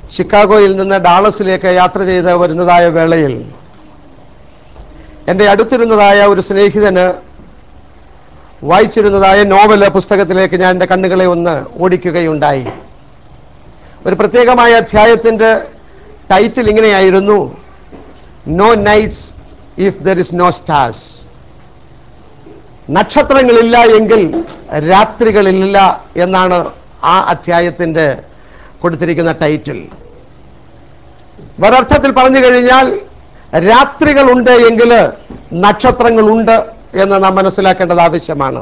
ചിക്കാഗോയിൽ നിന്ന് ഡാളസിലേക്ക് യാത്ര ചെയ്ത് വരുന്നതായ വേളയിൽ എൻ്റെ അടുത്തിരുന്നതായ ഒരു സ്നേഹിതന് വായിച്ചിരുന്നതായ നോവല് പുസ്തകത്തിലേക്ക് ഞാൻ എൻ്റെ കണ്ണുകളെ ഒന്ന് ഓടിക്കുകയുണ്ടായി ഒരു പ്രത്യേകമായ അധ്യായത്തിൻ്റെ ടൈറ്റിൽ ഇങ്ങനെയായിരുന്നു no nights if there is no stars നക്ഷത്രങ്ങളില്ല എങ്കിൽ രാത്രികളില്ല എന്നാണ് ആ അധ്യായത്തിൻ്റെ കൊടുത്തിരിക്കുന്ന ടൈറ്റിൽ ഒരർത്ഥത്തിൽ പറഞ്ഞു കഴിഞ്ഞാൽ രാത്രികളുണ്ട് എങ്കിൽ നക്ഷത്രങ്ങളുണ്ട് എന്ന് നാം മനസ്സിലാക്കേണ്ടത് ആവശ്യമാണ്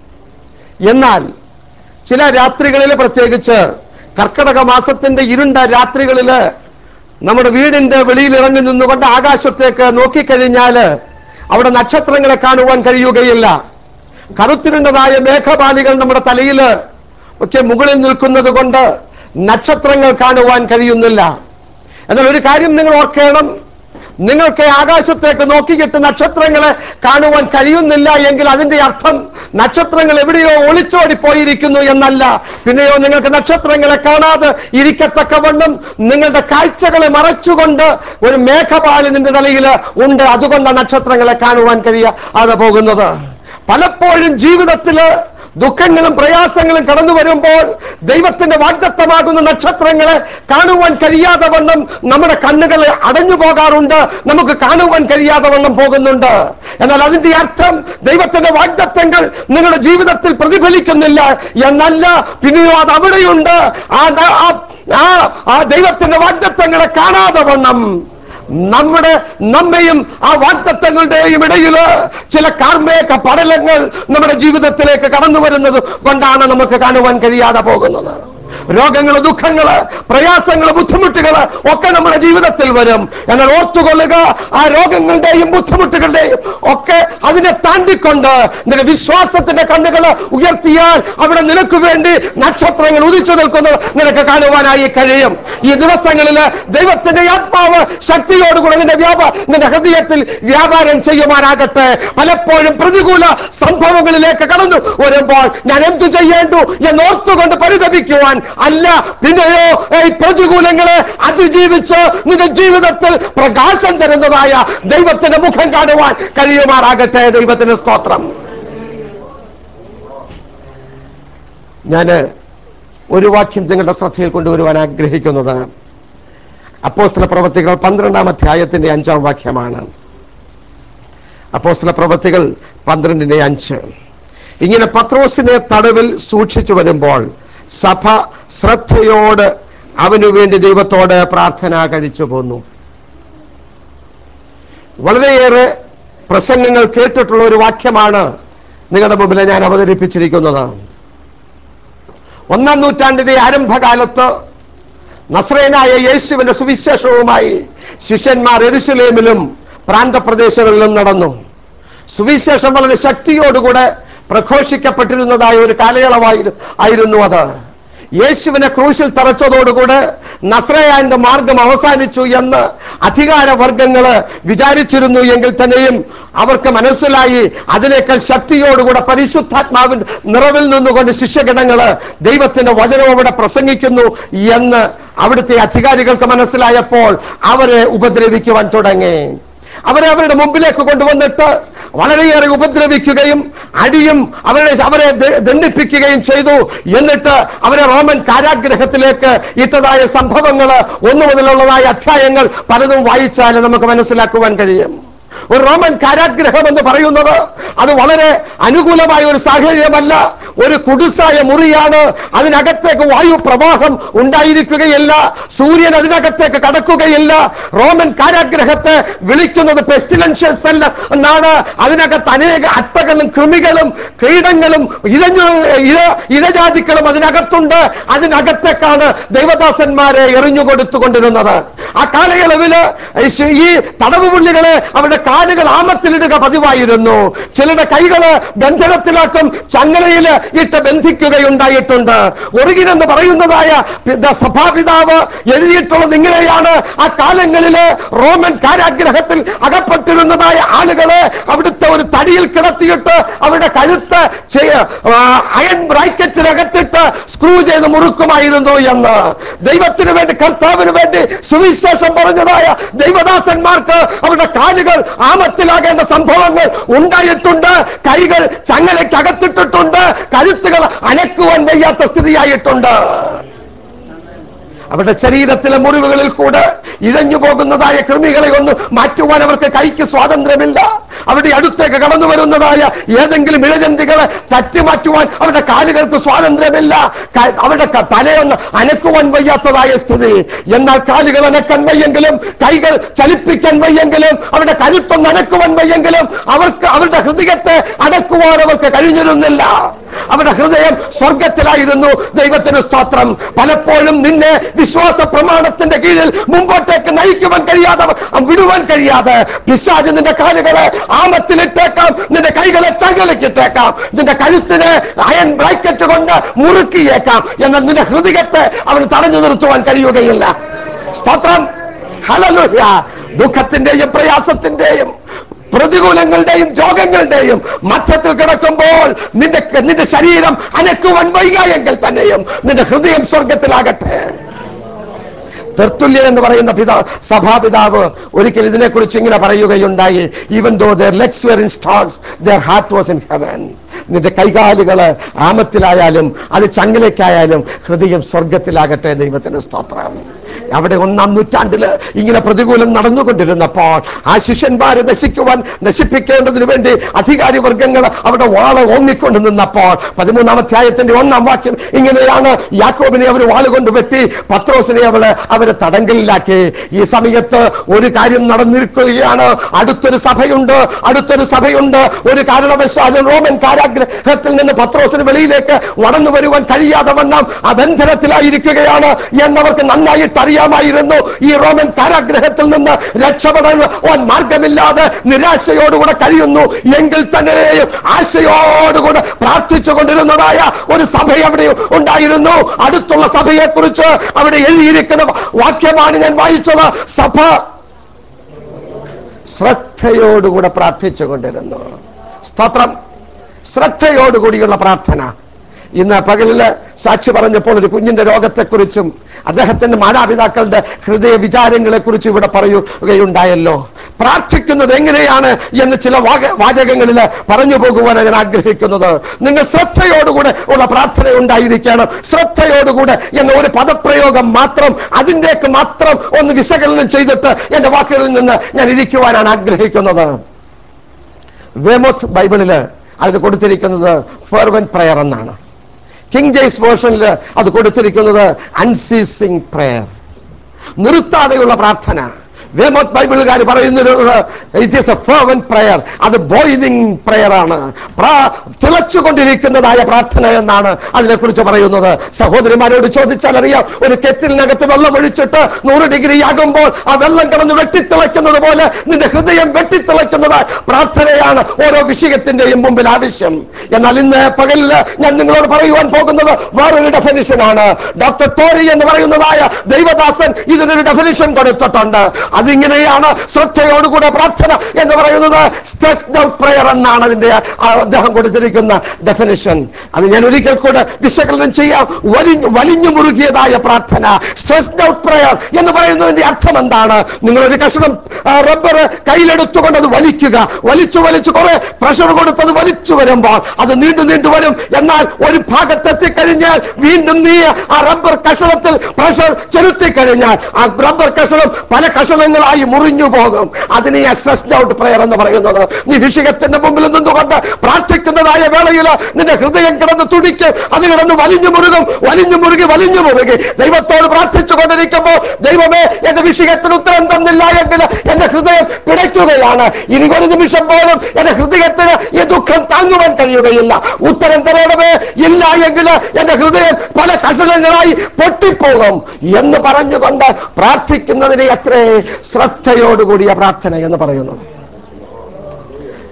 എന്നാൽ ചില രാത്രികളിൽ പ്രത്യേകിച്ച് കർക്കടക മാസത്തിന്റെ ഇരുണ്ട രാത്രികളിൽ നമ്മുടെ വീടിന്റെ വെളിയിൽ ഇറങ്ങി നിന്നുകൊണ്ട് ആകാശത്തേക്ക് നോക്കിക്കഴിഞ്ഞാൽ അവിടെ നക്ഷത്രങ്ങളെ കാണുവാൻ കഴിയുകയില്ല കറുത്തിരുണ്ടതായ മേഘപാലികൾ നമ്മുടെ തലയിൽ ഒക്കെ മുകളിൽ നിൽക്കുന്നത് കൊണ്ട് നക്ഷത്രങ്ങൾ കാണുവാൻ കഴിയുന്നില്ല എന്നാൽ ഒരു കാര്യം നിങ്ങൾ ഓർക്കണം നിങ്ങൾക്ക് ആകാശത്തേക്ക് നോക്കിയിട്ട് നക്ഷത്രങ്ങളെ കാണുവാൻ കഴിയുന്നില്ല എങ്കിൽ അതിന്റെ അർത്ഥം നക്ഷത്രങ്ങൾ എവിടെയോ ഒളിച്ചോടി പോയിരിക്കുന്നു എന്നല്ല പിന്നെയോ നിങ്ങൾക്ക് നക്ഷത്രങ്ങളെ കാണാതെ ഇരിക്കത്തക്കവണ്ണം നിങ്ങളുടെ കാഴ്ചകളെ മറച്ചുകൊണ്ട് ഒരു മേഘപാലി നിന്റെ തലയിൽ ഉണ്ട് അതുകൊണ്ട് നക്ഷത്രങ്ങളെ കാണുവാൻ കഴിയാതെ പോകുന്നത് പലപ്പോഴും ജീവിതത്തില് ദുഃഖങ്ങളും പ്രയാസങ്ങളും കടന്നു വരുമ്പോൾ ദൈവത്തിന്റെ വാഗ്ദത്തമാകുന്ന നക്ഷത്രങ്ങളെ കാണുവാൻ കഴിയാതെ വണ്ണം നമ്മുടെ കണ്ണുകൾ അടഞ്ഞു പോകാറുണ്ട് നമുക്ക് കാണുവാൻ കഴിയാതെ വണ്ണം പോകുന്നുണ്ട് എന്നാൽ അതിന്റെ അർത്ഥം ദൈവത്തിന്റെ വാഗ്ദത്തങ്ങൾ നിങ്ങളുടെ ജീവിതത്തിൽ പ്രതിഫലിക്കുന്നില്ല എന്നല്ല പിന്നെയോ അത് അവിടെയുണ്ട് ആ ആ- ആ- ആ ദൈവത്തിന്റെ വാഗ്ദത്തങ്ങളെ കാണാതെ വണ്ണം നമ്മുടെ നമ്മയും ആ വാഗ്ദത്തങ്ങളുടെയും ഇടയിൽ ചില കാർമേക പടലങ്ങൾ നമ്മുടെ ജീവിതത്തിലേക്ക് കടന്നു വരുന്നത് കൊണ്ടാണ് നമുക്ക് കാണുവാൻ കഴിയാതെ പോകുന്നത് രോഗങ്ങള് ദുഃഖങ്ങള് പ്രയാസങ്ങള് ബുദ്ധിമുട്ടുകള് ഒക്കെ നമ്മുടെ ജീവിതത്തിൽ വരും എന്നാൽ ഓർത്തുകൊള്ളുക ആ രോഗങ്ങളുടെയും ബുദ്ധിമുട്ടുകളുടെയും ഒക്കെ അതിനെ താണ്ടിക്കൊണ്ട് നിന്റെ വിശ്വാസത്തിന്റെ കണ്ണുകൾ ഉയർത്തിയാൽ അവിടെ നിനക്ക് വേണ്ടി നക്ഷത്രങ്ങൾ ഉദിച്ചു നിൽക്കുന്നത് നിനക്ക് കാണുവാനായി കഴിയും ഈ ദിവസങ്ങളിൽ ദൈവത്തിന്റെ ആത്മാവ് ശക്തിയോടുകൂടെ നിന്റെ വ്യാപ നിന്റെ ഹൃദയത്തിൽ വ്യാപാരം ചെയ്യുവാനാകട്ടെ പലപ്പോഴും പ്രതികൂല സംഭവങ്ങളിലേക്ക് കടന്നു വരുമ്പോൾ ഞാൻ എന്തു ചെയ്യേണ്ടു എന്നോർത്തുകൊണ്ട് പരിതപിക്കുവാൻ അല്ല പിന്നെയോ ഈ പ്രതികൂലങ്ങളെ അതിജീവിച്ച് നിന്റെ ജീവിതത്തിൽ പ്രകാശം തരുന്നതായ ദൈവത്തിന്റെ മുഖം കാണുവാൻ കഴിയുമാറാകട്ടെ ദൈവത്തിന്റെ സ്തോത്രം ഞാൻ ഒരു വാക്യം നിങ്ങളുടെ ശ്രദ്ധയിൽ കൊണ്ടുവരുവാൻ ആഗ്രഹിക്കുന്നത് അപ്പോസ്തല പ്രവൃത്തികൾ പന്ത്രണ്ടാം അധ്യായത്തിന്റെ അഞ്ചാം വാക്യമാണ് അപ്പോസ്തല പ്രവൃത്തികൾ പന്ത്രണ്ടിന്റെ അഞ്ച് ഇങ്ങനെ പത്രോസിനെ തടവിൽ സൂക്ഷിച്ചു വരുമ്പോൾ സഭ ശ്രദ്ധയോട് അവനു വേണ്ടി ദൈവത്തോട് പ്രാർത്ഥന കഴിച്ചു പോന്നു വളരെയേറെ പ്രസംഗങ്ങൾ കേട്ടിട്ടുള്ള ഒരു വാക്യമാണ് നിങ്ങളുടെ മുമ്പിൽ ഞാൻ അവതരിപ്പിച്ചിരിക്കുന്നത് ഒന്നാം നൂറ്റാണ്ടിന്റെ ആരംഭകാലത്ത് നസ്രേനായ യേശുവിന്റെ സുവിശേഷവുമായി ശിഷ്യന്മാർ എരുസലേമിലും പ്രാന്തപ്രദേശങ്ങളിലും നടന്നു സുവിശേഷം വളരെ ശക്തിയോടുകൂടെ പ്രഘോഷിക്കപ്പെട്ടിരുന്നതായ ഒരു കാലയളവായി ആയിരുന്നു അത് യേശുവിനെ ക്രൂശിൽ തറച്ചതോടുകൂടെ നസ്രയാന്റെ മാർഗം അവസാനിച്ചു എന്ന് അധികാരവർഗങ്ങൾ വിചാരിച്ചിരുന്നു എങ്കിൽ തന്നെയും അവർക്ക് മനസ്സിലായി അതിനേക്കാൾ ശക്തിയോടുകൂടെ പരിശുദ്ധാത്മാവിന്റെ നിറവിൽ നിന്നുകൊണ്ട് ശിഷ്യഗണങ്ങള് ദൈവത്തിന്റെ വചനം അവിടെ പ്രസംഗിക്കുന്നു എന്ന് അവിടുത്തെ അധികാരികൾക്ക് മനസ്സിലായപ്പോൾ അവരെ ഉപദ്രവിക്കുവാൻ തുടങ്ങി അവരെ അവരുടെ മുമ്പിലേക്ക് കൊണ്ടുവന്നിട്ട് വളരെയേറെ ഉപദ്രവിക്കുകയും അടിയും അവരെ അവരെ ദ- ദണ്ഡിപ്പിക്കുകയും ചെയ്തു എന്നിട്ട് അവരെ റോമൻ കാരാഗ്രഹത്തിലേക്ക് ഇട്ടതായ സംഭവങ്ങൾ ഒന്നു മുതലുള്ളതായ അധ്യായങ്ങൾ പലതും വായിച്ചാൽ നമുക്ക് മനസ്സിലാക്കുവാൻ കഴിയും ഒരു റോമൻ കാരാഗ്രഹം എന്ന് പറയുന്നത് അത് വളരെ അനുകൂലമായ ഒരു സാഹചര്യമല്ല ഒരു കുടിസായ മുറിയാണ് അതിനകത്തേക്ക് വായു പ്രവാഹം ഉണ്ടായിരിക്കുകയില്ല സൂര്യൻ അതിനകത്തേക്ക് കടക്കുകയില്ല റോമൻ കാരാഗ്രഹത്തെ വിളിക്കുന്നത് പെസ്റ്റിലൻഷ്യൽ സെൽ എന്നാണ് അതിനകത്ത് അനേക അട്ടകളും കൃമികളും കീടങ്ങളും ഇഴഞ്ഞു ഇഴ ഇഴജാതിക്കളും അതിനകത്തുണ്ട് അതിനകത്തേക്കാണ് ദൈവദാസന്മാരെ എറിഞ്ഞു കൊടുത്തുകൊണ്ടിരുന്നത് ആ കാലയളവില് ഈ ശ- ഈ തടവുപുള്ളികളെ അവരുടെ കാലുകൾ ആമത്തിലിടുക പതിവായിരുന്നു ചിലരുടെ കൈകള് ബന്ധനത്തിലാക്കും ചങ്ങലയിൽ ഇട്ട് ബന്ധിക്കുകയുണ്ടായിട്ടുണ്ട് ഒറിഗിൻ എന്ന് പറയുന്നതായ പിത- സഭാപിതാവ് എഴുതിയിട്ടുള്ളത് ഇങ്ങനെയാണ് ആ കാലങ്ങളില് റോമൻ കാരാഗ്രഹത്തിൽ അകപ്പെട്ടിരുന്നതായ ആളുകളെ അവിടുത്തെ ഒരു തടിയിൽ കിടത്തിയിട്ട് അവരുടെ കഴുത്ത് ചെയ്യ- ആ, അയൺ ബ്രാക്കറ്റിനകത്തിട്ട് സ്ക്രൂ ചെയ്ത് മുറുക്കുമായിരുന്നു എന്ന് ദൈവത്തിന് വേണ്ടി കർത്താവിന് വേണ്ടി സുവിശേഷം പറഞ്ഞതായ ദൈവദാസന്മാർക്ക് അവരുടെ കാലുകൾ ആമത്തിലാകേണ്ട സംഭവങ്ങൾ ഉണ്ടായിട്ടുണ്ട് കൈകൾ ചങ്ങലയ്ക്കകത്തിട്ടിട്ടുണ്ട് കഴുത്തുകൾ അനക്കുവാൻ വയ്യാത്ത സ്ഥിതിയായിട്ടുണ്ട് അവരുടെ ശരീരത്തിലെ മുറിവുകളിൽ കൂടെ ഇഴഞ്ഞു പോകുന്നതായ കൃമികളെ ഒന്ന് മാറ്റുവാൻ അവർക്ക് കൈക്ക് സ്വാതന്ത്ര്യമില്ല അവരുടെ അടുത്തേക്ക് കടന്നു വരുന്നതായ ഏതെങ്കിലും ഇഴജന്തികളെ തട്ടി മാറ്റുവാൻ അവരുടെ കാലുകൾക്ക് സ്വാതന്ത്ര്യമില്ല ക- അവരുടെ ക- തലയൊന്ന് അനക്കുവാൻ വയ്യാത്തതായ സ്ഥിതി എന്നാൽ കാലുകൾ അനക്കാൻ വയ്യെങ്കിലും കൈകൾ ചലിപ്പിക്കാൻ വയ്യെങ്കിലും അവരുടെ കരുത്തൊന്ന് അനക്കുവാൻ വയ്യെങ്കിലും അവർക്ക് അവരുടെ ഹൃദയത്തെ അടക്കുവാൻ അവർക്ക് കഴിഞ്ഞിരുന്നില്ല അവരുടെ ഹൃദയം സ്വർഗത്തിലായിരുന്നു ദൈവത്തിന് സ്തോത്രം പലപ്പോഴും നിന്നെ വിശ്വാസ പ്രമാണത്തിന്റെ കീഴിൽ മുമ്പോട്ടേക്ക് നയിക്കുവാൻ കഴിയാതെ വിടുവാൻ കഴിയാതെ പിശാജ് നിന്റെ കാലുകളെ ആമത്തിലിട്ടേക്കാം നിന്റെ കൈകളെ ചങ്ങലക്കിട്ടേക്കാം നിന്റെ കഴുത്തിന് അയൺ ബ്രാക്കറ്റ് കൊണ്ട് മുറുക്കിയേക്കാം എന്നാൽ നിന്റെ ഹൃദയത്തെ അവന് തടഞ്ഞു നിർത്തുവാൻ കഴിയുകയില്ല സ്തോത്രം ഹലലുഹ്യ ദുഃഖത്തിന്റെയും പ്രയാസത്തിന്റെയും പ്രതികൂലങ്ങളുടെയും രോഗങ്ങളുടെയും മധ്യത്തിൽ കിടക്കുമ്പോൾ നിന്റെ നിന്റെ ശരീരം അനക്കുവാൻ വൈകായെങ്കിൽ തന്നെയും നിന്റെ ഹൃദയം സ്വർഗത്തിലാകട്ടെ തെർത്തുല്യൻ എന്ന് പറയുന്ന പിതാ സഭാപിതാവ് ഒരിക്കൽ ഇതിനെക്കുറിച്ച് ഇങ്ങനെ പറയുകയുണ്ടായി even though their legs were in stars their heart was in heaven നിന്റെ കൈകാലുകള് ആമത്തിലായാലും അത് ചങ്ങലയ്ക്കായാലും ഹൃദയം സ്വർഗത്തിലാകട്ടെ ദൈവത്തിന് സ്തോത്രം അവിടെ ഒന്നാം നൂറ്റാണ്ടില് ഇങ്ങനെ പ്രതികൂലം നടന്നുകൊണ്ടിരുന്നപ്പോൾ ആ ശിഷ്യന്മാരെ നശിക്കുവാൻ നശിപ്പിക്കേണ്ടതിന് വേണ്ടി അധികാരി വർഗങ്ങൾ അവിടെ വാള ഓങ്ങിക്കൊണ്ട് നിന്നപ്പോൾ പതിമൂന്നാം അധ്യായത്തിന്റെ ഒന്നാം വാക്യം ഇങ്ങനെയാണ് യാക്കോബിനെ അവർ വാളുകൊണ്ട് വെട്ടി പത്രോസിനെ അവള് അവര് തടങ്കലിലാക്കി ഈ സമയത്ത് ഒരു കാര്യം നടന്നിരിക്കുകയാണ് അടുത്തൊരു സഭയുണ്ട് അടുത്തൊരു സഭയുണ്ട് ഒരു കാരണവശാലും റോമൻ കാരാഗ്രഹത്തിൽ നിന്ന് പത്രോസിന് വെളിയിലേക്ക് വളർന്നു വരുവാൻ കഴിയാതെ വണ്ണം ആ ബന്ധനത്തിലായിരിക്കുകയാണ് എന്നവർക്ക് നന്നായിട്ട് അറിയാമായിരുന്നു ഈ റോമൻ കാരാഗ്രഹത്തിൽ നിന്ന് രക്ഷപ്പെടാൻ ഓൻ മാർഗമില്ലാതെ നിരാശയോടുകൂടെ കഴിയുന്നു എങ്കിൽ തന്നെയും ആശയോടുകൂടെ പ്രാർത്ഥിച്ചു കൊണ്ടിരുന്നതായ ഒരു സഭ അവിടെ ഉണ്ടായിരുന്നു അടുത്തുള്ള സഭയെ കുറിച്ച് അവിടെ എഴുതിയിരിക്കുന്ന വാക്യമാണ് ഞാൻ വായിച്ചത് സഭ ശ്രദ്ധയോടുകൂടെ പ്രാർത്ഥിച്ചു കൊണ്ടിരുന്നു സ്തോത്രം ശ്രദ്ധയോടുകൂടിയുള്ള പ്രാർത്ഥന ഇന്ന് പകലില് സാക്ഷി പറഞ്ഞപ്പോൾ ഒരു കുഞ്ഞിന്റെ രോഗത്തെക്കുറിച്ചും അദ്ദേഹത്തിന്റെ മാതാപിതാക്കളുടെ ഹൃദയ വിചാരങ്ങളെ കുറിച്ചും ഇവിടെ പറയുകയുണ്ടായല്ലോ പ്രാർത്ഥിക്കുന്നത് എങ്ങനെയാണ് എന്ന് ചില വാക വാചകങ്ങളിൽ പറഞ്ഞു പോകുവാനാണ് ഞാൻ ആഗ്രഹിക്കുന്നത് നിങ്ങൾ ശ്രദ്ധയോടുകൂടെ ഉള്ള പ്രാർത്ഥന ഉണ്ടായിരിക്കണം ശ്രദ്ധയോടുകൂടെ എന്ന ഒരു പദപ്രയോഗം മാത്രം അതിൻ്റെക്ക് മാത്രം ഒന്ന് വിശകലനം ചെയ്തിട്ട് എന്റെ വാക്കുകളിൽ നിന്ന് ഞാൻ ഇരിക്കുവാനാണ് ആഗ്രഹിക്കുന്നത് വേമോത്ത് ബൈബിളില് അതിന് കൊടുത്തിരിക്കുന്നത് ഫെർവൻ പ്രയർ എന്നാണ് കിങ് ജെയ്സ് വേർഷനിൽ അത് കൊടുത്തിരിക്കുന്നത് അൺസീസിങ് പ്രയർ നിർത്താതെയുള്ള പ്രാർത്ഥന വേമോത്ത് ബൈബിളുകാർ പറയുന്നത് it is a fervent prayer അത് ബോയിലിംഗ് പ്രയർ ആണ് പ്രാ- തിളച്ചുകൊണ്ടിരിക്കുന്നതായ പ്രാർത്ഥന എന്നാണ് അതിനെക്കുറിച്ച് പറയുന്നത് സഹോദരിമാരോട് ചോദിച്ചാൽ അറിയാം ഒരു കെറ്റിലിനകത്ത് വെള്ളം ഒഴിച്ചിട്ട് നൂറ് ഡിഗ്രി ആകുമ്പോൾ ആ വെള്ളം കിടന്ന് വെട്ടിത്തിളയ്ക്കുന്നത് പോലെ നിന്റെ ഹൃദയം വെട്ടിത്തിളയ്ക്കുന്നത് പ്രാർത്ഥനയാണ് ഓരോ വിഷയത്തിന്റെയും മുമ്പിൽ ആവശ്യം എന്നാൽ ഇന്ന് പകലില് ഞാൻ നിങ്ങളോട് പറയുവാൻ പോകുന്നത് വേറൊരു ഡെഫിനിഷൻ ആണ് ഡോക്ടർ ടോറി എന്ന് പറയുന്നതായ ദൈവദാസൻ ഇതിനൊരു ഡെഫിനിഷൻ കൊടുത്തിട്ടുണ്ട് അതിങ്ങനെയാണ് ശ്രദ്ധയോടുകൂടെ പ്രാർത്ഥന എന്ന് പറയുന്നത് സ്ട്രെസ്ഡ് ഔട്ട് പ്രയർ എന്നാണ് അതിന്റെ ആ അദ്ദേഹം കൊടുത്തിരിക്കുന്ന ഡെഫിനിഷൻ അത് ഞാൻ ഒരിക്കൽ കൂടെ വിശകലനം ചെയ്യാം വലിഞ്ഞു വലിഞ്ഞു മുറുകിയതായ പ്രാർത്ഥന സ്ട്രെസ്ഡ് ഔട്ട് പ്രയർ എന്ന് പറയുന്നതിന്റെ അർത്ഥം എന്താണ് നിങ്ങൾ ഒരു കഷണം റബ്ബർ കയ്യിലെടുത്തുകൊണ്ട് അത് വലിക്കുക വലിച്ചു വലിച്ചു കുറെ പ്രഷർ കൊടുത്തത് വലിച്ചു വരുമ്പോൾ അത് നീണ്ടു നീണ്ടു വരും എന്നാൽ ഒരു ഭാഗത്തെത്തിക്കഴിഞ്ഞാൽ വീണ്ടും നീ ആ റബ്ബർ കഷണത്തിൽ പ്രഷർ ചെലുത്തി കഴിഞ്ഞാൽ ആ റബ്ബർ കഷണം പല കഷണങ്ങളായി മുറിഞ്ഞു പോകും അതിനെ സ്ട്രെസ്ഡ് ഔട്ട് പ്രയർ എന്ന് പറയുന്നത് നീ വിഷയത്തിന്റെ മുമ്പിൽ നിന്നുകൊണ്ട് പ്രാർത്ഥിക്കുന്നതായ വേളയിൽ നിന്റെ ഹൃദയം കിടന്ന് തുടിക്കും അത് കിടന്ന് വലിഞ്ഞു മുറുകും വലിഞ്ഞു മുറുകി വലിഞ്ഞു മുറുകി ദൈവത്തോട് പ്രാർത്ഥിച്ചു കൊണ്ടിരിക്കുമ്പോൾ ദൈവമേ എന്റെ വിഷയത്തിന് ഉത്തരം തന്നില്ല എങ്കിൽ എന്റെ ഹൃദയം പിടയ്ക്കുകയാണ് ഇനി ഒരു നിമിഷം പോലും എന്റെ ഹൃദയത്തിന് ഈ ദുഃഖം താങ്ങുവാൻ കഴിയുകയില്ല ഉത്തരം തരണമേ ഇല്ല എങ്കിൽ എന്റെ ഹൃദയം പല കഷണങ്ങളായി പൊട്ടിപ്പോകും എന്ന് പറഞ്ഞുകൊണ്ട് പ്രാർത്ഥിക്കുന്നതിനെ എത്ര ശ്രദ്ധയോടുകൂടിയ പ്രാർത്ഥന എന്ന് പറയുന്നു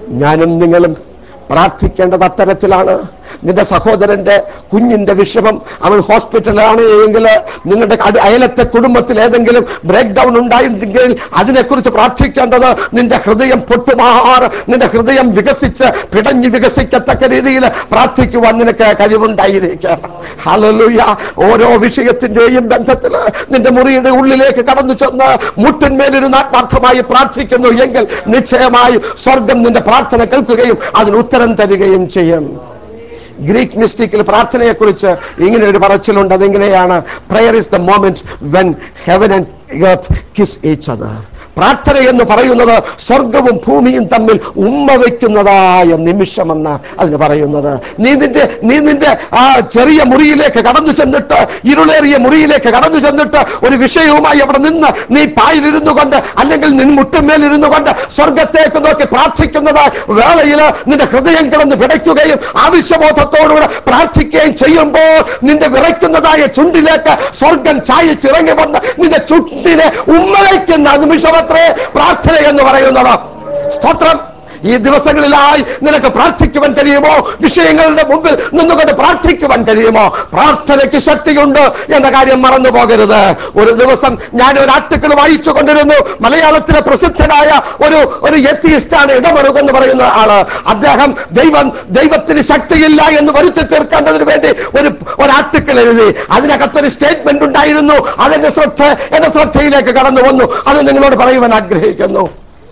ഞാനും നിങ്ങളും പ്രാർത്ഥിക്കേണ്ടത് അത്തരത്തിലാണ് നിന്റെ സഹോദരന്റെ കുഞ്ഞിന്റെ വിഷമം അവൻ ഹോസ്പിറ്റലാണ് എങ്കിൽ നിങ്ങളുടെ അടി- അയലത്തെ കുടുംബത്തിൽ ഏതെങ്കിലും ബ്രേക്ക് ഡൗൺ ഉണ്ടായിട്ടുണ്ടെങ്കിൽ അതിനെക്കുറിച്ച് പ്രാർത്ഥിക്കേണ്ടത് നിന്റെ ഹൃദയം പൊട്ടുമാറ് നിന്റെ ഹൃദയം വികസിച്ച് പിടഞ്ഞ് വികസിക്കത്തക്ക രീതിയിൽ പ്രാർത്ഥിക്കുവാൻ നിനക്ക് കഴിവുണ്ടായിരിക്കണം ഹല്ലേലൂയ ഓരോ വിഷയത്തിന്റെയും ബന്ധത്തിൽ നിന്റെ മുറിയുടെ ഉള്ളിലേക്ക് കടന്നു ചെന്ന് മുട്ടിന്മേലിരുന്ന് ആത്മാർത്ഥമായി പ്രാർത്ഥിക്കുന്നു എങ്കിൽ നിശ്ചയമായി സ്വർഗം നിന്റെ പ്രാർത്ഥന കേൾക്കുകയും അതിന് ഉത്തരം തരികയും ചെയ്യും ഗ്രീക്ക് മിസ്റ്റിക്കിൽ പ്രാർത്ഥനയെക്കുറിച്ച് ഇങ്ങനെ ഒരു പറച്ചിലുണ്ട് അതെങ്ങനെയാണ് prayer is the moment when heaven and earth kiss each other പ്രാർത്ഥന എന്ന് പറയുന്നത് സ്വർഗവും ഭൂമിയും തമ്മിൽ ഉമ്മ വയ്ക്കുന്നതായ നിമിഷമെന്ന് അതിന് പറയുന്നത് നീ നിന്റെ നീ നിന്റെ ആ ചെറിയ മുറിയിലേക്ക് കടന്നു ചെന്നിട്ട് ഇരുളേറിയ മുറിയിലേക്ക് കടന്നു ചെന്നിട്ട് ഒരു വിഷയവുമായി അവിടെ നിന്ന് നീ പായിലിരുന്നു കൊണ്ട് അല്ലെങ്കിൽ നിൻ മുട്ടുമേലിരുന്നു കൊണ്ട് സ്വർഗത്തേക്ക് നോക്കി പ്രാർത്ഥിക്കുന്നത് വേളയിൽ നിന്റെ ഹൃദയം കിടന്ന് പിടയ്ക്കുകയും ആവശ്യബോധത്തോടുകൂടെ പ്രാർത്ഥിക്കുകയും ചെയ്യുമ്പോൾ നിന്റെ വിറയ്ക്കുന്നതായ ചുണ്ടിലേക്ക് സ്വർഗം ചായച്ചിറങ്ങി വന്ന് നിന്റെ ചുണ്ടിനെ ഉമ്മവയ്ക്കുന്ന നിമിഷമത്രേ പ്രാർത്ഥന എന്ന് പറയുന്നത് സ്തോത്രം ഈ ദിവസങ്ങളിലായി നിനക്ക് പ്രാർത്ഥിക്കുവാൻ കഴിയുമോ വിഷയങ്ങളുടെ മുമ്പിൽ നിന്നുകൊണ്ട് പ്രാർത്ഥിക്കുവാൻ കഴിയുമോ പ്രാർത്ഥനയ്ക്ക് ശക്തിയുണ്ട് എന്ന കാര്യം മറന്നു പോകരുത് ഒരു ദിവസം ഞാൻ ഒരു ആർട്ടിക്കിൾ വായിച്ചു കൊണ്ടിരുന്നു മലയാളത്തിലെ പ്രസിദ്ധനായ ഒരു ഒരു എത്തിയിസ്റ്റാണ് ഇടമറുക എന്ന് പറയുന്ന ആള് അദ്ദേഹം ദൈവം ദൈവത്തിന് ശക്തിയില്ല എന്ന് വരുത്തി തീർക്കേണ്ടതിന് വേണ്ടി ഒരു ഒരു ആർട്ടിക്കിൾ എഴുതി അതിനകത്തൊരു സ്റ്റേറ്റ്മെന്റ് ഉണ്ടായിരുന്നു അതെന്റെ ശ്രദ്ധ എന്റെ ശ്രദ്ധയിലേക്ക് കടന്നു വന്നു അത് നിങ്ങളോട് പറയുവാൻ ആഗ്രഹിക്കുന്നു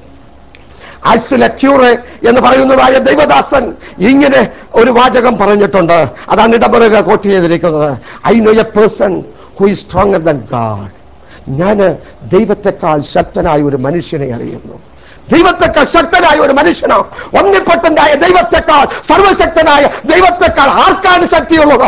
ആഴ്സിലെ ക്യൂറെ എന്ന് പറയുന്നതായ ദൈവദാസൻ ഇങ്ങനെ ഒരു വാചകം പറഞ്ഞിട്ടുണ്ട് അതാണ് ഇടപെടുക കോട്ട് ചെയ്തിരിക്കുന്നത് I know a person who is stronger than God ഞാൻ ദൈവത്തെക്കാൾ ശക്തനായ ഒരു മനുഷ്യനെ അറിയുന്നു ദൈവത്തെക്കാൾ ശക്തനായ ഒരു മനുഷ്യനോ ഒന്നിപ്പെട്ടനായ ദൈവത്തെക്കാൾ സർവശക്തനായ ദൈവത്തെക്കാൾ ആർക്കാണ് ശക്തിയുള്ളത്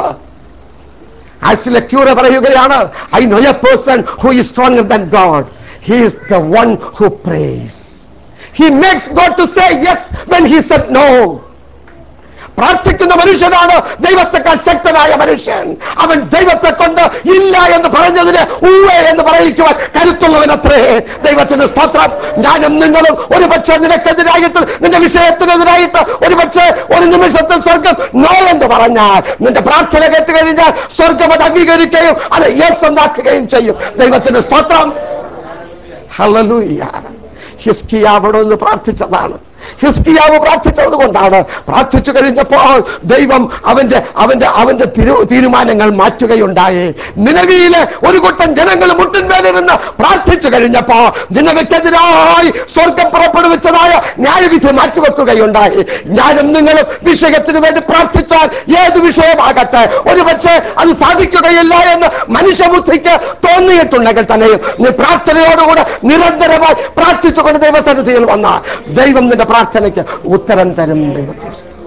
ആസിലെ ക്യൂറ പറയുകയാണ് I know a person who is stronger than God he is the one who prays he makes God to say yes when he said no പ്രാർത്ഥിക്കുന്ന മനുഷ്യനാണ് ദൈവത്തെക്കാൾ ശക്തനായ മനുഷ്യൻ അവൻ ദൈവത്തെ കൊണ്ട് ഇല്ല എന്ന് പറഞ്ഞതിന് ഊവേ എന്ന് പറയിക്കുവാൻ കരുത്തുള്ളവൻ അത്രേ ദൈവത്തിന് സ്തോത്രം ഞാനും നിങ്ങളും ഒരു പക്ഷേ നിനക്കെതിരായിട്ട് നിന്റെ വിഷയത്തിനെതിരായിട്ട് ഒരു പക്ഷേ ഒരു നിമിഷത്തിൽ സ്വർഗം നോ എന്ന് പറഞ്ഞാൽ നിന്റെ പ്രാർത്ഥന കേട്ട് കഴിഞ്ഞാൽ സ്വർഗം അത് അംഗീകരിക്കുകയും അത് യെസ് എന്നാക്കുകയും ചെയ്യും ദൈവത്തിന് സ്തോത്രം ഹല്ലേലൂയ ഹിസ്കിയാവോട് ഒന്ന് പ്രാർത്ഥിച്ചതാണ് ഹിസ്കിയാവ് പ്രാർത്ഥിച്ചത് കൊണ്ടാണ് പ്രാർത്ഥിച്ചു കഴിഞ്ഞപ്പോൾ ദൈവം അവന്റെ അവന്റെ അവന്റെ തിരു തീരുമാനങ്ങൾ മാറ്റുകയുണ്ടായി നിലവിയിലെ ഒരു കൂട്ടം ജനങ്ങൾ മുട്ടിന്മേലിരുന്ന് പ്രാർത്ഥിച്ചു കഴിഞ്ഞപ്പോ നിലവിക്കെതിരായി സ്വർഗം പുറപ്പെടുവിച്ചതായ ന്യായവിധി മാറ്റിവെക്കുകയുണ്ടായി ഞാനും നിങ്ങളും വിഷയത്തിന് വേണ്ടി പ്രാർത്ഥിച്ചാൽ ഏത് വിഷയമാകട്ടെ ഒരുപക്ഷെ അത് സാധിക്കുകയില്ല എന്ന് മനുഷ്യബുദ്ധിക്ക് തോന്നിയിട്ടുണ്ടെങ്കിൽ തന്നെയും നീ പ്രാർത്ഥനയോടുകൂടെ നിരന്തരമായി പ്രാർത്ഥിച്ചുകൊണ്ട് ദൈവസന്നിധിയിൽ വന്നാൽ ദൈവം നിന്റെ പ്രാർത്ഥനയ്ക്ക് ഉത്തരം തരും ദൈവത്തെ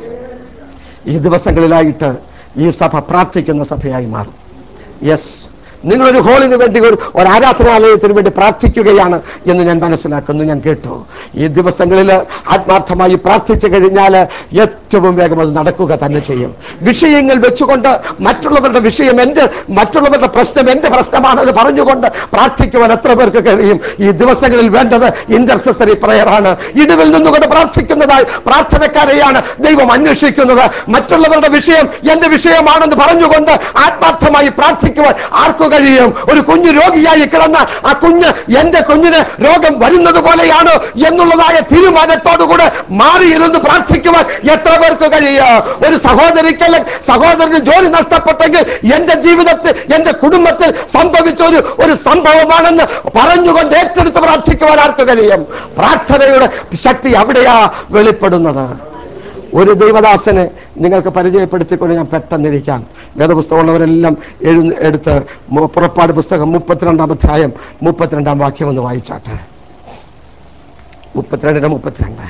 ഈ ദിവസങ്ങളിലായിട്ട് ഈ സഭ പ്രാർത്ഥിക്കുന്ന സഭയായി മാറും യെസ് നിങ്ങളൊരു ഹോളിന് വേണ്ടി ഒരു ഒരു ആരാധനാലയത്തിന് വേണ്ടി പ്രാർത്ഥിക്കുകയാണ് എന്ന് ഞാൻ മനസ്സിലാക്കുന്നു ഞാൻ കേട്ടു ഈ ദിവസങ്ങളിൽ ആത്മാർത്ഥമായി പ്രാർത്ഥിച്ചു കഴിഞ്ഞാൽ ഏറ്റവും വേഗം അത് നടക്കുക തന്നെ ചെയ്യും വിഷയങ്ങൾ വെച്ചുകൊണ്ട് മറ്റുള്ളവരുടെ വിഷയം എൻ്റെ മറ്റുള്ളവരുടെ പ്രശ്നം എൻ്റെ പ്രശ്നമാണെന്ന് പറഞ്ഞുകൊണ്ട് പ്രാർത്ഥിക്കുവാൻ എത്ര പേർക്ക് കഴിയും ഈ ദിവസങ്ങളിൽ വേണ്ടത് ഇന്റർസെസറി പ്രയറാണ് ഇടിവിൽ നിന്നുകൊണ്ട് പ്രാർത്ഥിക്കുന്നതായി പ്രാർത്ഥനക്കാരെയാണ് ദൈവം അന്വേഷിക്കുന്നത് മറ്റുള്ളവരുടെ വിഷയം എൻ്റെ വിഷയമാണെന്ന് പറഞ്ഞുകൊണ്ട് ആത്മാർത്ഥമായി പ്രാർത്ഥിക്കുവാൻ ആർക്കു കഴിയും ഒരു കുഞ്ഞു രോഗിയായി കിടന്ന ആ കുഞ്ഞ് എൻ്റെ കുഞ്ഞിന് രോഗം വരുന്നത് പോലെയാണ് എന്നുള്ളതായ തീരുമാനത്തോടുകൂടെ മാറിയിരുന്ന് പ്രാർത്ഥിക്കുവാൻ എത്ര പേർക്ക് കഴിയും ഒരു സഹോദരിക്ക് അല്ലെങ്കിൽ സഹോദരന് ജോലി നഷ്ടപ്പെട്ടെങ്കിൽ എൻ്റെ ജീവിതത്തിൽ എൻ്റെ കുടുംബത്തിൽ സംഭവിച്ച ഒരു ഒരു സംഭവമാണെന്ന് പറഞ്ഞുകൊണ്ട് ഏറ്റെടുത്ത് പ്രാർത്ഥിക്കുവാൻ ആർക്ക് കഴിയും പ്രാർത്ഥനയുടെ ശക്തി അവിടെയാ വെളിപ്പെടുന്നത് ഒരു ദൈവദാസനെ നിങ്ങൾക്ക് പരിചയപ്പെടുത്തിക്കൊണ്ട് ഞാൻ പെട്ടെന്നിരിക്കാം വേദപുസ്തകമുള്ളവരെല്ലാം എഴു എടുത്ത് മു- പുറപ്പാട് പുസ്തകം മുപ്പത്തിരണ്ടാം അധ്യായം മുപ്പത്തിരണ്ടാം വാക്യം ഒന്ന് വായിച്ചാട്ടെ മുപ്പത്തിരണ്ടിന് മുപ്പത്തിരണ്ട്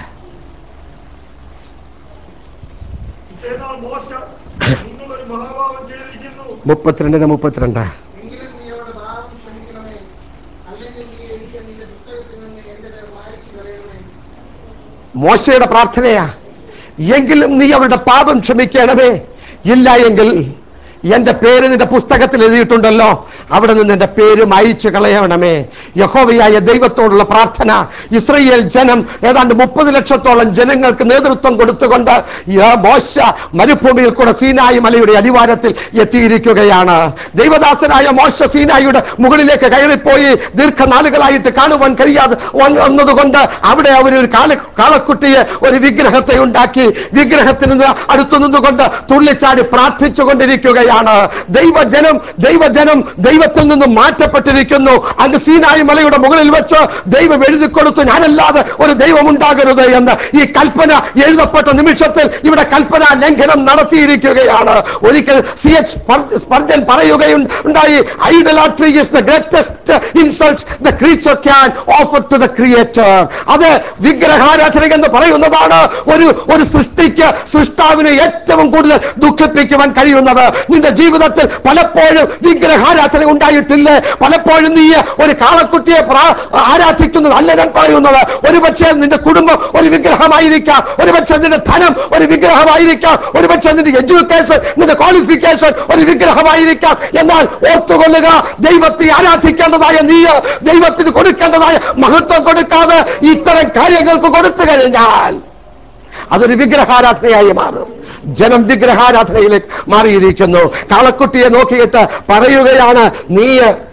ഇതേനാൾ മോശ നിങ്ങളൊരു മഹാഭാവം ചെയ്തിരിക്കുന്നു മുപ്പത്തിരണ്ടിന് മുപ്പത്തിരണ്ട് എങ്കിലും നീ അവരുടെ പാപം ക്ഷമിക്കണമേ അല്ലെങ്കിൽ നീ എനിക്ക് നിന്റെ പുസ്തകത്തിൽ നിന്ന് എന്റെ പേർ മായ്ച്ചു കളയണമേ മോശയുടെ പ്രാർത്ഥനയാ എങ്കിലും നീ അവരുടെ പാപം ക്ഷമിക്കണമേ ഇല്ല എങ്കിൽ എന്റെ പേര് നിന്റെ പുസ്തകത്തിൽ എഴുതിയിട്ടുണ്ടല്ലോ അവിടെ നിന്ന് എന്റെ പേര് മായിച്ചു കളയണമേ യഹോവയായ ദൈവത്തോടുള്ള പ്രാർത്ഥന ഇസ്രയേൽ ജനം ഏതാണ്ട് മുപ്പത് ലക്ഷത്തോളം ജനങ്ങൾക്ക് നേതൃത്വം കൊടുത്തുകൊണ്ട് യ- മോശ മരുഭൂമിയിൽ കൂടെ സീനായി മലയുടെ അടിവാരത്തിൽ എത്തിയിരിക്കുകയാണ് ദൈവദാസനായ മോശ സീനായിയുടെ മുകളിലേക്ക് കയറിപ്പോയി ദീർഘനാളുകളായിട്ട് കാണുവാൻ കഴിയാതെ വന്ന- വന്നതുകൊണ്ട് അവിടെ അവരൊരു കാല കാളക്കുട്ടിയെ ഒരു വിഗ്രഹത്തെ ഉണ്ടാക്കി വിഗ്രഹത്തിന് നിന്ന് അടുത്തു നിന്നുകൊണ്ട് തുള്ളിച്ചാടി പ്രാർത്ഥിച്ചുകൊണ്ടിരിക്കുകയാണ് ദൈവജനം ദൈവജനം ദൈവത്തിൽ നിന്ന് മാറ്റപ്പെട്ടിരിക്കുന്നു അങ്ങ് സീനായി മലയുടെ മുകളിൽ വെച്ച് ദൈവം എഴുതി കൊടുത്തു ഞാനല്ലാതെ ഒരു ദൈവം ഉണ്ടാകരുത് എന്ന് ഈ കൽപ്പന എഴുതപ്പെട്ട നിമിഷത്തിൽ ഇവിടെ കൽപ്പന ലംഘനം നടത്തിയിരിക്കുകയാണ് ഒരിക്കൽ സി എച്ച് സ്പർജൻ പറയുകയുണ്ടായി idolatry is the greatest insult the creature can offer to the creator അത് വിഗ്രഹാരാധന എന്ന് പറയുന്നതാണ് ഒരു ഒരു സൃഷ്ടിക്ക് സൃഷ്ടാവിനെ ഏറ്റവും കൂടുതൽ ദുഃഖിപ്പിക്കുവാൻ കഴിയുന്നത് നിന്റെ ജീവിതത്തിൽ പലപ്പോഴും വിഗ്രഹാരാധന ഉണ്ടായിട്ടില്ലേ പലപ്പോഴും നീ ഒരു കാളക്കുട്ടിയെ പ്രാ- ആരാധിക്കുന്നത് അല്ല ഞാൻ പറയുന്നത് ഒരുപക്ഷെ നിന്റെ കുടുംബം ഒരു വിഗ്രഹമായിരിക്കാം ഒരുപക്ഷെ നിന്റെ ധനം ഒരു വിഗ്രഹമായിരിക്കാം ഒരുപക്ഷെ നിന്റെ എഡ്യൂക്കേഷൻ നിന്റെ ക്വാളിഫിക്കേഷൻ ഒരു വിഗ്രഹമായിരിക്കാം എന്നാൽ ഓർത്തുകൊള്ളുക ദൈവത്തെ ആരാധിക്കേണ്ടതായ നീ ദൈവത്തിന് കൊടുക്കേണ്ടതായ മഹത്വം കൊടുക്കാതെ ഇത്തരം കാര്യങ്ങൾക്ക് കൊടുത്തു കഴിഞ്ഞാൽ അതൊരു വിഗ്രഹാരാധനയായി മാറും ജനം വിഗ്രഹാരാധനയിലേക്ക് മാറിയിരിക്കുന്നു കാളക്കുട്ടിയെ നോക്കിയിട്ട് പറയുകയാണ് നീ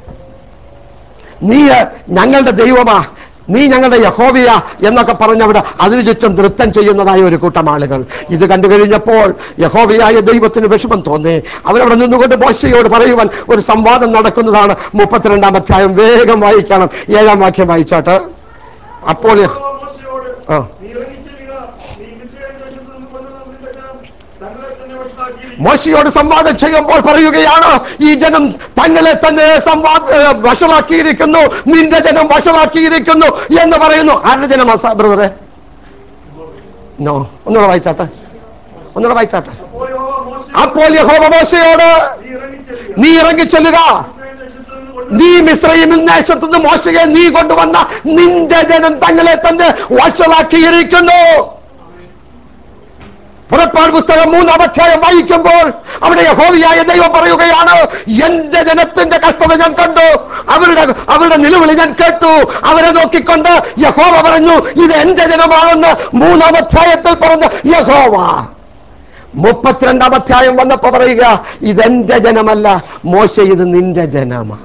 നീ ഞങ്ങളുടെ ദൈവമാ നീ ഞങ്ങളുടെ യഹോവിയ എന്നൊക്കെ പറഞ്ഞവിടെ അതിനു ചുറ്റും നൃത്തം ചെയ്യുന്നതായ ഒരു കൂട്ടം ആളുകൾ ഇത് കണ്ടു കഴിഞ്ഞപ്പോൾ യഹോവയായ ദൈവത്തിന് വിഷമം തോന്നി അവരവിടെ നിന്നുകൊണ്ട് മോശയോട് പറയുവാൻ ഒരു സംവാദം നടക്കുന്നതാണ് മുപ്പത്തിരണ്ടാം അധ്യായം വേഗം വായിക്കണം ഏഴാം വാക്യം വായിച്ചോട്ട് അപ്പോൾ യഹ്- യഹോവ മോശെയോട് ആ. നീ ഇറങ്ങിച്ചെല്ലുക. നീ മിസ്രയീം ദേശത്ത് നിന്ന് കൊണ്ടുവന്ന നിന്റെ ജനം തങ്ങളെ തന്നെ വഷളാക്കിയിരിക്കുന്നു. മോശയോട് സംവാദം ചെയ്യുമ്പോൾ പറയുകയാണ് ഈ ജനം തങ്ങളെ തന്നെ സംവാദ ഏ, വഷളാക്കിയിരിക്കുന്നു നിന്റെ ജനം വഷളാക്കിയിരിക്കുന്നു എന്ന് പറയുന്നു ആരുടെ ജനമാ സ- ബ്രദറെ നോ ഒന്നുകൂടെ വായിച്ചാട്ടെ ഒന്നുകൂടെ വായിച്ചാട്ടെ അപ്പോൾ യഹോവ മോശെയോട് അപ്പോൾ യഹോവ മോശയോട് നീ ഇറങ്ങിച്ചെല്ലുക. നീ ഇറങ്ങിച്ചെല്ലുക മിസ്രയീം ദേശത്ത് നിന്ന് കൊണ്ടുവന്ന നീ മിശ്രയിമിൽ ദേശത്തു നിന്ന് മോശയെ നീ കൊണ്ടുവന്ന നിന്റെ ജനം തങ്ങളെ തന്നെ വഷളാക്കിയിരിക്കുന്നു പുറപ്പാട് പുസ്തകം മൂന്നാം അധ്യായം വായിക്കുമ്പോൾ അവിടെ യഹോവയായ ദൈവം പറയുകയാണ് എന്റെ ജനത്തിന്റെ കഷ്ടത ഞാൻ കണ്ടു അവരുടെ അവരുടെ നിലവിളി ഞാൻ കേട്ടു അവരെ നോക്കിക്കൊണ്ട് യഹോവ പറഞ്ഞു ഇത് എന്റെ ജനമാണെന്ന് മൂന്നാം അധ്യായത്തിൽ പറഞ്ഞ യഹോവ മുപ്പത്തിരണ്ടാം അധ്യായം വന്നപ്പോ പറയുക ഇതെന്റെ ജനമല്ല മോശ ഇത് നിന്റെ ജനമാണ്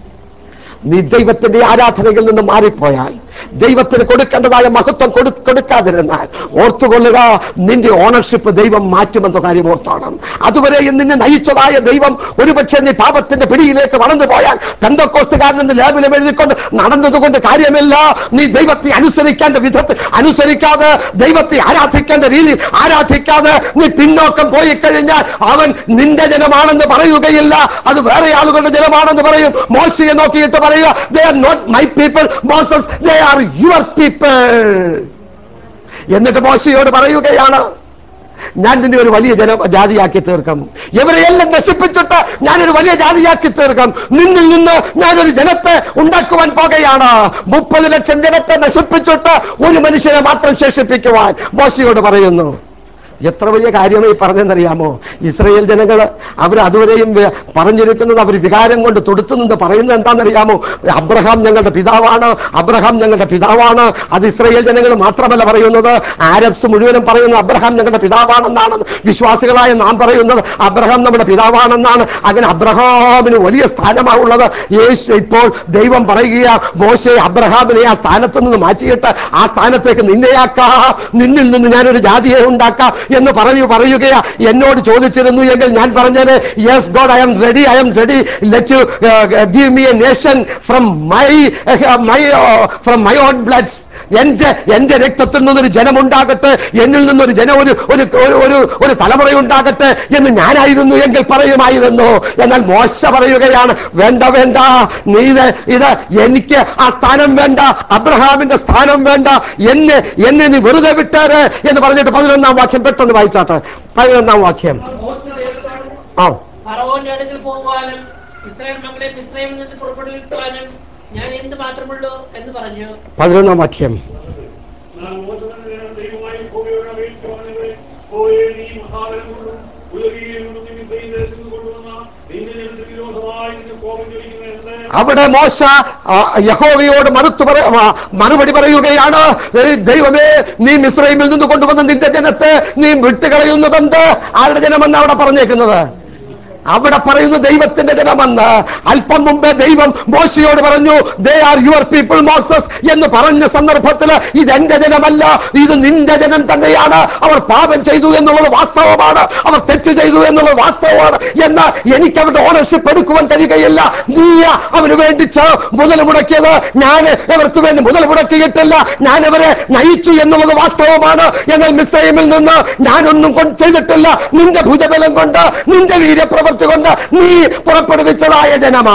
നീ ദൈവത്തിന്റെ ആരാധനയിൽ നിന്ന് മാറിപ്പോയാൽ ദൈവത്തിന് കൊടുക്കേണ്ടതായ മഹത്വം കൊടു കൊടുക്കാതിരുന്നാൽ ഓർത്തുകൊള്ളുക നിന്റെ ഓണർഷിപ്പ് ദൈവം മാറ്റുമെന്ന കാര്യം ഓർത്തോണം അതുവരെ നിന്നെ നയിച്ചതായ ദൈവം ഒരുപക്ഷെ നീ പാപത്തിന്റെ പിടിയിലേക്ക് വളർന്നു പോയാൽ പെന്തക്കോസ്തുകാരനെന്ന് ലേബിലും എഴുതിക്കൊണ്ട് നടന്നതുകൊണ്ട് കാര്യമില്ല നീ ദൈവത്തെ അനുസരിക്കേണ്ട വിധത്തിൽ അനുസരിക്കാതെ ദൈവത്തെ ആരാധിക്കേണ്ട രീതിയിൽ ആരാധിക്കാതെ നീ പിന്നോക്കം പോയി കഴിഞ്ഞാൽ അവൻ നിന്റെ ജനമാണെന്ന് പറയുകയില്ല അത് വേറെ ആളുകളുടെ ജനമാണെന്ന് പറയും മോശയെ നോക്കിയിട്ട് പറയുക they are not my people Moses they are your people എന്നിട്ട് മോശയോട് പറയുകയാണ് ഞാൻ നിന്നെ ഒരു വലിയ ജന ജാതിയാക്കി തീർക്കും ഇവരെയെല്ലാം നശിപ്പിച്ചിട്ട് ഞാനൊരു വലിയ ജാതിയാക്കി തീർക്കും നിന്നിൽ നിന്ന് ഞാനൊരു ജനത്തെ ഉണ്ടാക്കുവാൻ പോകുകയാണ് മുപ്പത് ലക്ഷം ജനത്തെ നശിപ്പിച്ചിട്ട് ഒരു മനുഷ്യനെ മാത്രം ശേഷിപ്പിക്കുവാൻ മോശയോട് പറയുന്നു എത്ര വലിയ കാര്യമായി പറഞ്ഞെന്നറിയാമോ ഇസ്രയേൽ ജനങ്ങൾ അവർ അതുവരെയും വെ- പറഞ്ഞിരിക്കുന്നത് അവർ വികാരം കൊണ്ട് തൊടുത്തു നിന്ന് പറയുന്നത് എന്താണെന്നറിയാമോ അബ്രഹാം ഞങ്ങളുടെ പിതാവാണ് അബ്രഹാം ഞങ്ങളുടെ പിതാവാണ് അത് ഇസ്രയേൽ ജനങ്ങൾ മാത്രമല്ല പറയുന്നത് ആരബ്സ് മുഴുവനും പറയുന്നത് അബ്രഹാം ഞങ്ങളുടെ പിതാവാണെന്നാണ് വിശ്വാസികളായ നാം പറയുന്നത് അബ്രഹാം നമ്മുടെ പിതാവാണെന്നാണ് അങ്ങനെ അബ്രഹാമിന് വലിയ സ്ഥാനമാണുള്ളത് യേശു ഇപ്പോൾ ദൈവം പറയുക മോശെ അബ്രഹാമിനെ ആ സ്ഥാനത്ത് നിന്ന് മാറ്റിയിട്ട് ആ സ്ഥാനത്തേക്ക് നിന്നെയാക്കാം നിന്നിൽ നിന്ന് ഞാനൊരു ജാതിയെ ഉണ്ടാക്കാം എന്ന് പറയൂ പറയുകയാ എന്നോട് ചോദിച്ചിരുന്നു എങ്കിൽ ഞാൻ പറഞ്ഞത് yes God I am ready I am ready let you give me a nation from my my from my own blood എന്റെ എന്റെ രക്തത്തിൽ നിന്നൊരു ജനമുണ്ടാകട്ടെ എന്നിൽ നിന്നൊരു ജനം ഒരു ഒരു ഒരു- ഒരു ഒരു തലമുറയുണ്ടാകട്ടെ എന്ന് ഞാനായിരുന്നു എങ്കിൽ പറയുമായിരുന്നു എന്നാൽ മോശ പറയുകയാണ് വേണ്ട വേണ്ട നീ ഇത് ഇത് എനിക്ക് ആ സ്ഥാനം വേണ്ട അബ്രഹാമിന്റെ സ്ഥാനം വേണ്ട എന്നെ എന്നെ നീ വെറുതെ വിട്ടേര് എന്ന് പറഞ്ഞിട്ട് പതിനൊന്നാം വാക്യം പെട്ടെന്ന് വായിച്ചാട്ടെ പതിനൊന്നാം വാക്യം മോശ ദൈവത്തോട് ആ ഫറവോന്റെ അടുക്കൽ പോകുവാനും ഇസ്രായേൽ മക്കളെ മിസ്രൈമിൽ നിന്ന് പുറപ്പെടുവിക്കുവാനും ഞാൻ എന്ത് മാത്രമുള്ളൂ എന്ന് പറഞ്ഞു പതിനൊന്നാം വാക്യം എന്നാൽ മോശ തന്നെ ദൈവമായി യഹോവയോട് അപേക്ഷിച്ചു പറഞ്ഞത്, യഹോവേ, നീ മഹാബലം കൊണ്ടും ഉയരുകയും നീ മിസ്രയീം ദേശത്ത് നിന്ന് കൊണ്ടുവന്ന നിന്റെ ജനത്തിന് വിരോധമായി നിന്റെ കോപം ജ്വലിക്കുന്ന എന്ത് അവിടെ മോശ ആ, യഹോവയോട് മറുത്തു പറ ആ, മറുപടി പറയുകയാണ് "ഏയ് ദൈവമേ നീ മിസ്രൈമിൽ നിന്ന് കൊണ്ടുവന്ന നിന്റെ ജനത്തെ നീ വിട്ടുകളയുന്നതെന്ത് ആരുടെ ജനമെന്ന് അവിടെ പറഞ്ഞേക്കുന്നത് അവിടെ പറയുന്നു ദൈവത്തിന്റെ ജനമെന്ന് അല്പം മുമ്പേ ദൈവം മോശയോട് പറഞ്ഞു they are your people Moses എന്ന് പറഞ്ഞ സന്ദർഭത്തിൽ ഇത് എന്റെ ജനമല്ല ഇത് നിന്റെ ജനം തന്നെയാണ് അവർ പാപം ചെയ്തു എന്നുള്ളത് വാസ്തവമാണ് അവർ തെറ്റ് ചെയ്തു എന്നുള്ളത് വാസ്തവമാണ് എന്നാൽ എനിക്ക് അവരുടെ ഓണർഷിപ്പ് എടുക്കുവാൻ കഴിയുകയില്ല നീ അവന് വേണ്ടി ച- മുതൽ മുടക്കിയത് ഞാൻ ഇവർക്ക് വേണ്ടി മുതൽ മുടക്കിയിട്ടില്ല ഞാൻ അവരെ നയിച്ചു എന്നുള്ളത് വാസ്തവമാണ് എന്നാൽ മിസ്രൈമിൽ നിന്ന് ഞാനൊന്നും കൊണ്ട് ചെയ്തിട്ടില്ല നിന്റെ ഭുജബലം കൊണ്ട് നിന്റെ വീര്യപ്രവൃത്തി കൊണ്ട് നീ പുറപ്പെടുവിച്ചതായ ജനമാ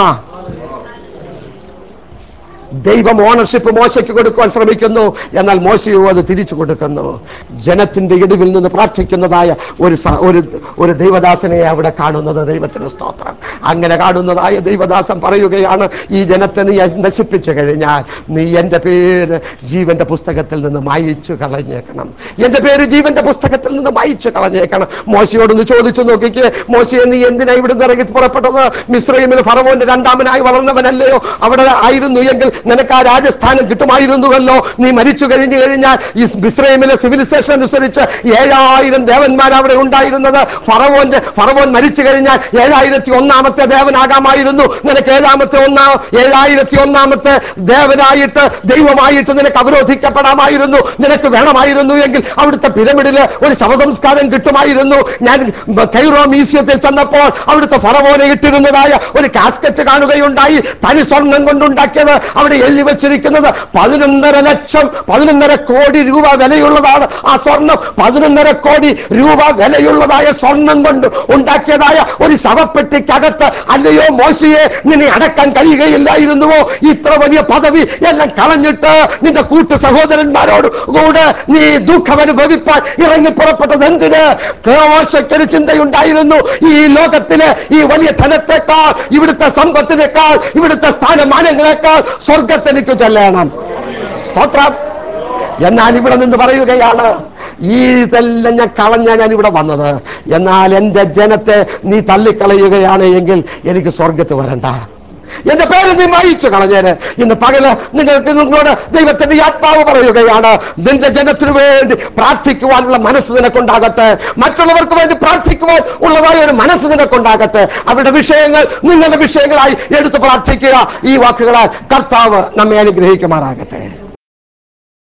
ദൈവം ഓണർഷിപ്പ് മോശയ്ക്ക് കൊടുക്കുവാൻ ശ്രമിക്കുന്നു എന്നാൽ മോശയോ അത് തിരിച്ചു കൊടുക്കുന്നു ജനത്തിന്റെ ഇടിവിൽ നിന്ന് പ്രാർത്ഥിക്കുന്നതായ ഒരു സ- ഒരു ഒരു ദൈവദാസനെ അവിടെ കാണുന്നത് ദൈവത്തിന് സ്തോത്രം അങ്ങനെ കാണുന്നതായ ദൈവദാസൻ പറയുകയാണ് ഈ ജനത്തെ നീ നശിപ്പിച്ചു കഴിഞ്ഞാൽ നീ എൻ്റെ പേര് ജീവന്റെ പുസ്തകത്തിൽ നിന്ന് മായിച്ചു കളഞ്ഞേക്കണം എൻ്റെ പേര് ജീവന്റെ പുസ്തകത്തിൽ നിന്ന് മായിച്ചു കളഞ്ഞേക്കണം മോശയോടൊന്ന് ചോദിച്ചു നോക്കിക്കേ മോശയെ നീ എന്തിനാ ഇവിടുന്ന് ഇറങ്ങി പുറപ്പെട്ടത് മിശ്രൈമിൽ ഫറവോന്റെ രണ്ടാമനായി വളർന്നവനല്ലയോ അവിടെ ആയിരുന്നു എങ്കിൽ നിനക്ക് ആ രാജസ്ഥാനം കിട്ടുമായിരുന്നുവല്ലോ നീ മരിച്ചു കഴിഞ്ഞു കഴിഞ്ഞാൽ ഈ മിശ്രൈമിലെ സിവിലൈസേഷൻ അനുസരിച്ച് ഏഴായിരം ദേവന്മാർ അവിടെ ഉണ്ടായിരുന്നത് ഫറവോന്റെ ഫറവോൻ മരിച്ചു കഴിഞ്ഞാൽ ഏഴായിരത്തി ഒന്നാമത്തെ ദേവനാകാമായിരുന്നു നിനക്ക് ഏഴാമത്തെ ഒന്നാം ഏഴായിരത്തി ഒന്നാമത്തെ ദേവനായിട്ട് ദൈവമായിട്ട് നിനക്ക് അവരോധിക്കപ്പെടാമായിരുന്നു നിനക്ക് വേണമായിരുന്നു എങ്കിൽ അവിടുത്തെ പിരമിഡില് ഒരു ശവസംസ്കാരം കിട്ടുമായിരുന്നു ഞാൻ കൈറോ മ്യൂസിയത്തിൽ ചെന്നപ്പോൾ അവിടുത്തെ ഫറവോനെ ഇട്ടിരുന്നതായ ഒരു കാസ്കറ്റ് കാണുകയുണ്ടായി തനി സ്വർണം കൊണ്ടുണ്ടാക്കിയത് അവിടെ എഴുതി വെച്ചിരിക്കുന്നത് പതിനൊന്നര ലക്ഷം പതിനൊന്നര കോടി രൂപ വിലയുള്ളതാണ് ആ സ്വർണം പതിനൊന്നര കോടി രൂപ വിലയുള്ളതായ സ്വർണം കൊണ്ട് ഉണ്ടാക്കിയതായ ഒരു ശവപ്പെട്ടിക്കകത്ത് അല്ലയോ മോശയെ നിന്നെ അടക്കാൻ കഴിയുകയില്ലായിരുന്നുവോ ഇത്ര വലിയ പദവി എല്ലാം കളഞ്ഞിട്ട് നിന്റെ കൂട്ടു സഹോദരന്മാരോട് കൂടെ നീ ദുഃഖം അനുഭവിപ്പാൻ ഇറങ്ങി പുറപ്പെട്ടത് എന്തിന് മോശയ്ക്കൊരു ചിന്തയുണ്ടായിരുന്നു ഈ ലോകത്തിലെ ഈ വലിയ ധനത്തെക്കാൾ ഇവിടുത്തെ സമ്പത്തിനേക്കാൾ ഇവിടുത്തെ സ്ഥാനമാനങ്ങളെക്കാൾ സ്വർഗത്തിലേക്ക് ചെല്ലണം സ്തോത്രം എന്നാൽ ഇവിടെ നിന്ന് പറയുകയാണ് ഈ ഇതെല്ലാം ഞാൻ കളഞ്ഞാ ഞാൻ ഇവിടെ വന്നത് എന്നാൽ എൻ്റെ ജനത്തെ നീ തള്ളിക്കളയുകയാണ് എങ്കിൽ എനിക്ക് സ്വർഗത്ത് വരണ്ട എന്റെ പേര് നീ മായിച്ചു കളഞ്ഞേന് ഇന്ന് പകല് നിങ്ങൾക്ക് നിങ്ങളോട് ദൈവത്തിന്റെ ഈ ആത്മാവ് പറയുകയാണ് നിന്റെ ജനത്തിനു വേണ്ടി പ്രാർത്ഥിക്കുവാനുള്ള മനസ്സ് നിനക്കുണ്ടാകട്ടെ മറ്റുള്ളവർക്ക് വേണ്ടി പ്രാർത്ഥിക്കുവാൻ ഉള്ളതായ ഒരു മനസ്സ് നിനക്കുണ്ടാകട്ടെ അവരുടെ വിഷയങ്ങൾ നിങ്ങളുടെ വിഷയങ്ങളായി എടുത്ത് പ്രാർത്ഥിക്കുക ഈ വാക്കുകളാൽ കർത്താവ് നമ്മെ അനുഗ്രഹിക്കുമാറാകട്ടെ